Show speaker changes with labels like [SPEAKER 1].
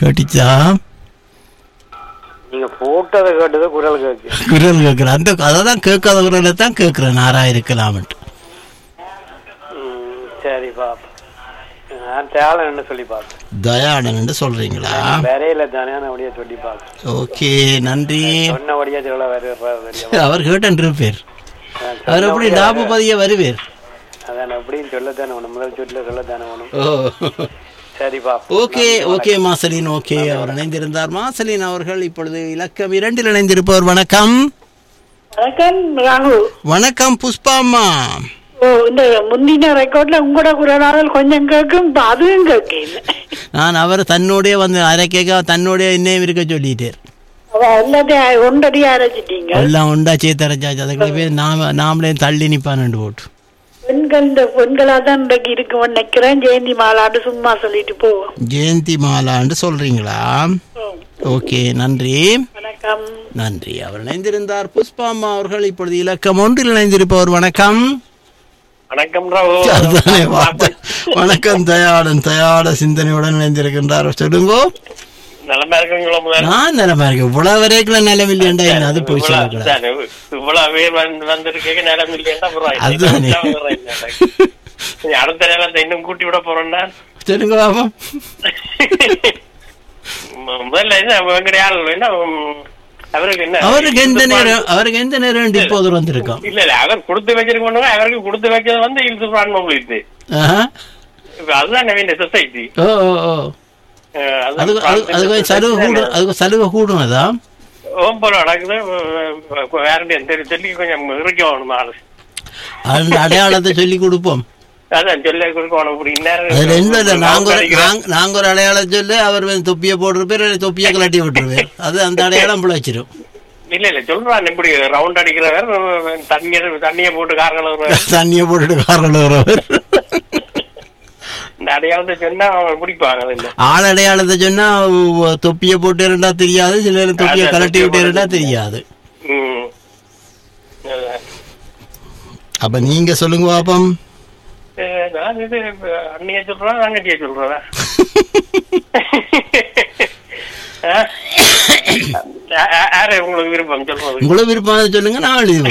[SPEAKER 1] கேட்டுச்சா
[SPEAKER 2] நீங்க போட்டதை கேட்டது குரல் கேக்கு
[SPEAKER 1] குரல் கேட்குறேன் அந்த அதை தான் கேட்காத குரலை தான் கேட்குறேன் நாரா இருக்கலாம்ட்டு
[SPEAKER 2] ம், சரி பாப்பா நான் டேலண்ட் சொல்லி பார்த்தேன்
[SPEAKER 1] தயானன்னு சொல்றீங்களா
[SPEAKER 2] வரையில தானே நான் அப்படியே சொல்லி பார்த்தேன்
[SPEAKER 1] ஓகே நன்றி
[SPEAKER 2] சொன்னபடியே சொல்ல வருவார்
[SPEAKER 1] அவர் கேட்டன் இருப்பேர் அவர் எப்படி டாபு பதிய வருவேர்
[SPEAKER 2] அதான் எப்படின்னு சொல்லத்தானே ஒன்று முதல் சொல்ல சொல்லத்தானே ஒன்று
[SPEAKER 1] ஓ
[SPEAKER 2] சரி பாப்பா
[SPEAKER 1] ஓகே ஓகே மாசலின் ஓகே அவர் இணைந்திருந்தார் மாசலின் அவர்கள் இப்பொழுது இலக்கம் இரண்டில் இணைந்திருப்பவர் வணக்கம்
[SPEAKER 3] வணக்கம் ராகு
[SPEAKER 1] வணக்கம் புஷ்பாம்மா
[SPEAKER 3] ஓ இந்த முந்தின ரெக்கார்ட்ல உங்களோட குரலாளர் கொஞ்சம் கேட்கும் இப்ப அதுவும் கேட்கல
[SPEAKER 1] நான் அவர் தன்னோடய வந்து அரை கேட்க தன்னோடய இன்னும் இருக்க சொல்லிட்டார்
[SPEAKER 3] அவ எல்லாத்தையும் ஒன்றடியா அரைச்சிட்டீங்க
[SPEAKER 1] எல்லாம் உண்டா சேத்தரைச்சாச்சு அதுக்குள்ள போய் நாம நாமளே தள்ளி நிப்பான்னு போட்டு
[SPEAKER 3] பெண்கள் இந்த பெண்களா தான் இன்றைக்கு இருக்கும்னு நினைக்கிறேன் ஜெயந்தி மாலாண்டு சும்மா சொல்லிட்டு போவோம்
[SPEAKER 1] ஜெயந்தி மாலான்னு சொல்றீங்களா
[SPEAKER 3] ம்.
[SPEAKER 1] ஓகே நன்றி
[SPEAKER 3] வணக்கம்
[SPEAKER 1] நன்றி அவர் இணைந்திருந்தார் புஷ்பாம்மா அவர்கள் இப்பொழுது இலக்கம் ஒன்றில் இணைந்திருப்பவர் வணக்கம்
[SPEAKER 2] வணக்கம் ராவு
[SPEAKER 1] அதுதானே வார்த்தை. வணக்கம் தயாளன் தயாள சிந்தனையுடன் இணைந்திருக்கின்றார் சொல்லுங்க
[SPEAKER 2] நிலமா இருக்கீங்களா முதல்ல
[SPEAKER 1] நான் நிலைமை இருக்கேன் இவ்வளவு வரைக்கும் நிலமில்லையண்டா என்ன அது போய் சொல்லக்கூடாது
[SPEAKER 2] தானே, இவ்வளவு பேர் வந்து வந்திருக்கீங்க நேரம் இல்லையா
[SPEAKER 1] அதுதானே.
[SPEAKER 2] அடுத்த நேரத்தை இன்னும் கூட்டி விட போறேன்னா
[SPEAKER 1] சொல்லுங்க பாப்போம்
[SPEAKER 2] முதல்ல என்ன வெங்கட ஆள் என்ன உம், அவருக்கு என்ன
[SPEAKER 1] அவருக்கு எந்த நேரம் அவருக்கு எந்த நேரம் இப்போது வந்திருக்கோம்
[SPEAKER 2] இல்ல இல்ல அவர் கொடுத்து வச்சிருக்கணும் அவருக்கு கொடுத்து வச்சது வந்து இழுத்து பிரான் மொழித்து
[SPEAKER 1] ஆஹா.
[SPEAKER 2] இப்ப அதுதான் நவீன சொசைட்டி
[SPEAKER 1] ஓ ஓ ஓ அது அது அது கொஞ்சம் சலுகை கூடும் அதுக்கு சலுகை கூடும் அதான்
[SPEAKER 2] ஓம் போல நடக்குது வேற தெரியும் சொல்லி கொஞ்சம் இருக்கணும் ஆளு
[SPEAKER 1] அந்த அடையாளத்தை சொல்லி கொடுப்போம்
[SPEAKER 2] அதான் சொல்ல கொடுக்கணும் இப்படி
[SPEAKER 1] அது ரெண்டும் இல்லை
[SPEAKER 2] இந்நேரம்
[SPEAKER 1] நாங்க ஒரு
[SPEAKER 2] அடிக்கிற-
[SPEAKER 1] நாங்க- நாங்க ஒரு அடையாளம் சொல்லி அவர் வந்து தொப்பியை போட்டிருப்பார் இல்லை தொப்பியை கலட்டி விட்டுருவார் அது அந்த அடையாளம் பிழைச்சிரும்
[SPEAKER 2] இல்ல இல்ல சொல்றான் இப்படி ரவுண்ட் அடிக்கிறவர் தண்ணீர் தண்ணிய போட்டு காரணம்
[SPEAKER 1] தண்ணியை போட்டுட்டு காரில் வரவர்
[SPEAKER 2] இந்த அடையாளத்தை சொன்னா அவங்க பிடிப்பாங்க அது இல்ல
[SPEAKER 1] ஆள் அடையாளத்தை சொன்னா உ- தொப்பியை போட்டு இருந்தா தெரியாது சில நேரம் தொப்பியை
[SPEAKER 2] அதான்
[SPEAKER 1] கலட்டி
[SPEAKER 2] தொப்பியை
[SPEAKER 1] விட்டு இருந்தா
[SPEAKER 2] போட்டு
[SPEAKER 1] தெரியாது
[SPEAKER 2] ம். அதான்.
[SPEAKER 1] அப்ப நீங்க சொல்லுங்க பாப்பம்
[SPEAKER 2] அஹ் நான் இது அண்ணிய சொல்றேன் தங்கச்சிய சொல்றதா யாரு உங்களுக்கு விருப்பம் சொல்றது
[SPEAKER 1] உங்களுக்கு விருப்பம் சொல்லுங்க நான் எழுதி